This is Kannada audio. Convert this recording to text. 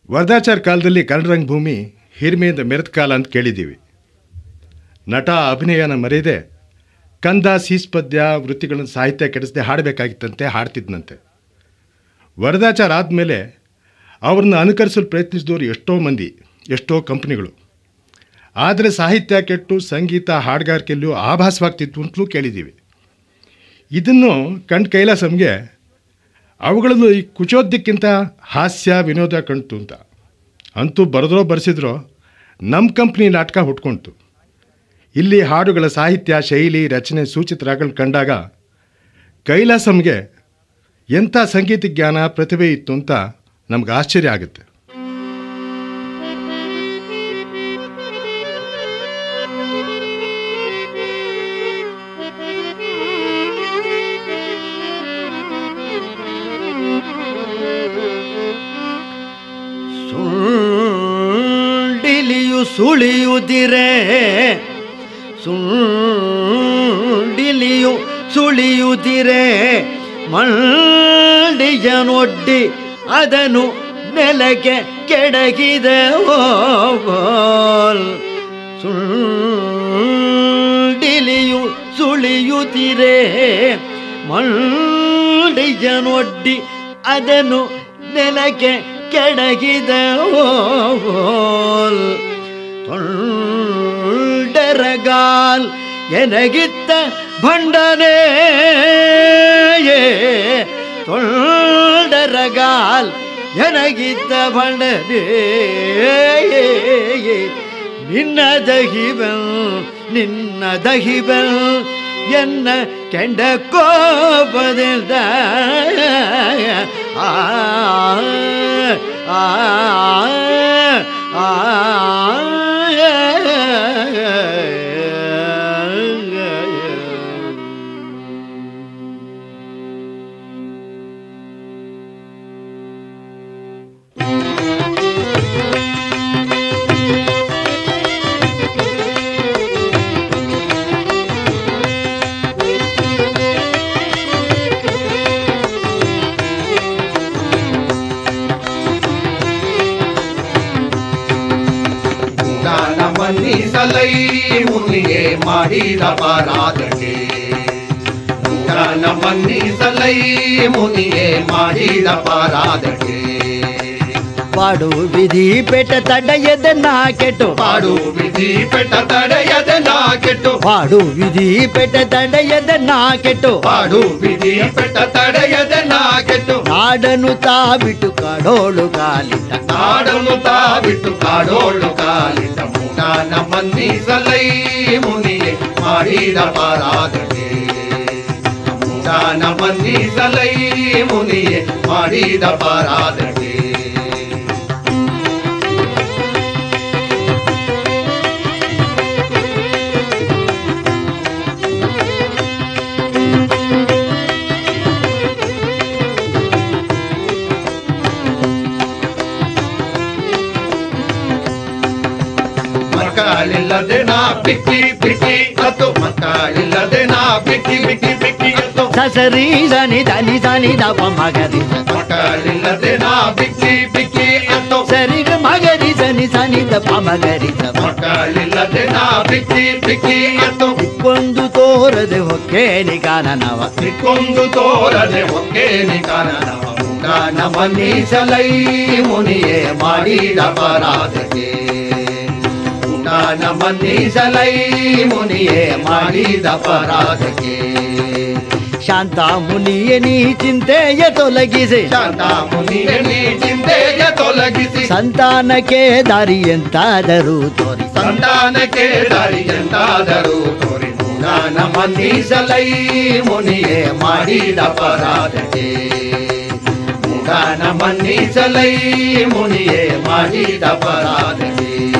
ವರದಾಚಾರ ಕಾಲದಲ್ಲಿ ಕನ್ನಡ ರಂಗಭೂಮಿ ಹಿರಿಮೆಯಿಂದ ಮೆರೆದ ಕಾಲ ಅಂತ ಕೇಳಿದ್ದೀವಿ ನಟ ಅಭಿನಯನ ಮರೆಯದೆ ಕಂದ ಸೀಸ್ಪದ್ಯ ವೃತ್ತಿಗಳನ್ನು ಸಾಹಿತ್ಯ ಕೆಡಿಸದೆ ಹಾಡಬೇಕಾಗಿತ್ತಂತೆ ಹಾಡ್ತಿದ್ನಂತೆ ವರದಾಚಾರ ಆದಮೇಲೆ ಅವ್ರನ್ನ ಅನುಕರಿಸಲು ಪ್ರಯತ್ನಿಸಿದವರು ಎಷ್ಟೋ ಮಂದಿ ಎಷ್ಟೋ ಕಂಪ್ನಿಗಳು ಆದರೆ ಸಾಹಿತ್ಯ ಕೆಟ್ಟು ಸಂಗೀತ ಹಾಡುಗಾರಿಕೆಯಲ್ಲೂ ಆಭಾಸವಾಗ್ತಿತ್ತು ಅಂತಲೂ ಕೇಳಿದ್ದೀವಿ ಇದನ್ನು ಕಂಡು ಕೈಲಾಸಂಗೆ ಅವುಗಳಲ್ಲೂ ಈ ಕುಚೋದ್ಯಕ್ಕಿಂತ ಹಾಸ್ಯ ವಿನೋದ ಕಣ್ತು ಅಂತ ಅಂತೂ ಬರೆದ್ರೋ ಬರೆಸಿದ್ರೋ ನಮ್ಮ ಕಂಪ್ನಿ ನಾಟಕ ಹುಟ್ಕೊಳ್ತು ಇಲ್ಲಿ ಹಾಡುಗಳ ಸಾಹಿತ್ಯ ಶೈಲಿ ರಚನೆ ಸೂಚಿತರಾಗಲು ಕಂಡಾಗ ಕೈಲಾಸಂಗೆ ಎಂಥ ಸಂಗೀತ ಜ್ಞಾನ ಪ್ರತಿಭೆ ಇತ್ತು ಅಂತ ನಮ್ಗೆ ಆಶ್ಚರ್ಯ ಆಗುತ್ತೆ ಸುಳ್ಳಿಲಿಯು ಸುಳಿಯುದಿರೆ ಸುಳ್ಳಿಲಿಯು ಸುಳಿಯುದಿರೆ ಮಂಡಿಯನೊಡ್ಡಿ ಅದನ್ನು ನೆಲಕ್ಕೆ ಕೆಡಗಿದೆ ಸುಳ್ಳಿಲಿಯು ಸುಳಿಯುತ್ತಿರೆ ಮಂಡಿಯನೊಡ್ಡಿ ಅದನ್ನು ನೆಲಕ್ಕೆ ಕೆಡಗಿದ ತೊಂಡರಗಾಲ್ ಎನಗಿತ್ತ ಭಂಡನೆ ತೊಂಡರಗಾಲ್ ಎನಗಿತ್ತ ಭಂಡನೆ ನಿನ್ನ ದಹಿಬಲ್ ನಿನ್ನ ದಹಿಬಲ್ ಎನ್ನ ಕೆಂಡ ಕೋಪದಿಂದ ಆ ಆ ಆ ಜ್ಞಾನ ಮನ್ನಿಸಲೈ ಮುನಿಗೆ ಮಾಡಿದ ಪರಾಧನೆ ಜ್ಞಾನ ಮನ್ನಿಸಲೈ ಮುನಿಗೆ ಮಾಡಿದ ಪರಾಧನೆ ಪಾಡು ವಿಧಿ ಪೆಟ್ಟ ತಡೆಯದ ನಾ ಕೆಟ್ಟು ಪಾಡು ವಿಧಿ ಪೆಟ್ಟ ತಡೆಯದೆ ನಾ ಕೆಟ್ಟು ಪಾಡು ವಿಧಿ ಪೆಟ್ಟ ತಡೆಯದ ನಾ ಕೆಟ್ಟು ಪಾಡು ವಿಧಿ ಪೆಟ್ಟ ತಡೆಯದೆ ನಾ ಕೆಟ್ಟು ನಾಡನು ತಾ ಬಿಟ್ಟು ಕಾಡೋಳು ಕಾಲಿಟ್ಟ ನಾಡನು ತಾ ಬಿಟ್ಟು ಕಾಡೋಳು ಕಾಲಿದ ಮುನಾನ ಮನ್ನಿಸಲೈ ಮುನಿಗೆ ಮಾಡಿದ ಪರಾಧನೆ ಮುನಾನ ಮನ್ನಿಸಲೈ ಮುನಿಗೆ ಮಾಡಿದ ಪರಾಧನೆ ಮಕ್ಕಳಿಲ್ಲದೆ ನಾ ಬಿಕ್ಕಿ ಬಿಕ್ಕಿ ಅತ್ತು ಮಕ್ಕಳಿಲ್ಲದೆ ನಾ ಬಿಕ್ಕಿ ಬಿಕ್ಕಿ ಬಿಕ್ಕಿ ಅತ್ತು ಸಸರಿ ಸನಿ ಧನಿ ಸನಿ ದಪ ಮಗರಿ ಮಕ್ಕಳಿಲ್ಲದೆ ನಾ ಬಿಕ್ಕಿ ಬಿಕ್ಕಿ ಅತ್ತು ಸರಿಗ ಮಗರಿ ಸನಿ ಸನಿ ದಪ ಮಗರಿ ಮಕ್ಕಳಿಲ್ಲದೆ ನಾ ಬಿಕ್ಕಿ ಬಿಕ್ಕಿ ಅತ್ತು ಒಂದು ತೋರದೆ ಹೊಕ್ಕೇನಿ ಕಾನನವ ಸಿಕ್ಕೊಂದು ತೋರದೆ ಹೊಕ್ಕೇನಿ ಕಾರಣವ ಮುಖಾನ ಮನ್ನಿಸಲೈ ಮುನಿಯೇ ಮಾಡಿದ ಪರಾಧಕ್ಕೆ ಮುಖಾನ ಮನ್ನಿಸಲೈ ಮುನಿಯೇ ಮಾಡಿದ ಪರಾಧಕ್ಕೆ ಶಾಂತ ಮುನಿಯ ನೀ ಚಿಂತೆಯ ತೊಲಗಿಸಿ ಶಾಂತ ಮುನಿಯ ನೀ ಚಿಂತೆಯ ತೊಲಗಿಸಿ ಸಂತಾನಕ್ಕೆ ದಾರಿ ಎಂತಾದರೂ ತೋರಿ ಸಂತಾನಕ್ಕೆ ದಾರಿ ಎಂತಾದರೂ ತೋರಿ ಮುಖಾನ ಮನ್ನಿಸಲೈ ಮುನಿಯೇ ಮಾಡಿದ ಪರಾಧಕ್ಕೆ ಮುಖಾನ ಮನ್ನಿಸಲೈ ಮುನಿಯೇ ಮಾಡಿದ ಪರಾಧಕ್ಕೆ